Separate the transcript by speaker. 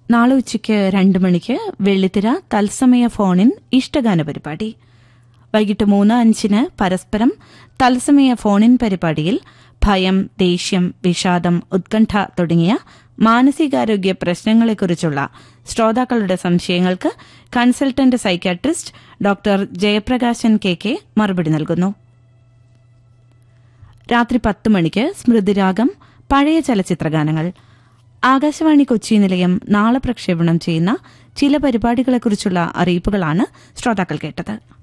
Speaker 1: നാളെ ഉച്ചയ്ക്ക് രണ്ട് മണിക്ക് വെള്ളിത്തിര തത്സമയ ഫോണിൻ ഇഷ്ടഗാന പരിപാടി വൈകിട്ട് മൂന്ന് അഞ്ചിന് പരസ്പരം തത്സമയ ഫോണിൻ പരിപാടിയിൽ ഭയം ദേഷ്യം വിഷാദം ഉത്കണ്ഠ തുടങ്ങിയ മാനസികാരോഗ്യ പ്രശ്നങ്ങളെക്കുറിച്ചുള്ള ശ്രോതാക്കളുടെ സംശയങ്ങൾക്ക് consultant psychiatrist doctor Jayaprakashan K K മറുപടി നൽകുന്നു രാത്രി പത്ത് മണിക്ക് സ്മൃതിരാഗം പഴയ ചലച്ചിത്രഗാനങ്ങൾ ആകാശവാണി കൊച്ചി നിലയം നാളെ പ്രക്ഷേപണം ചെയ്യുന്ന ചില പരിപാടികളെക്കുറിച്ചുള്ള അറിയിപ്പുകളാണ് ശ്രോതാക്കൾ കേട്ടത്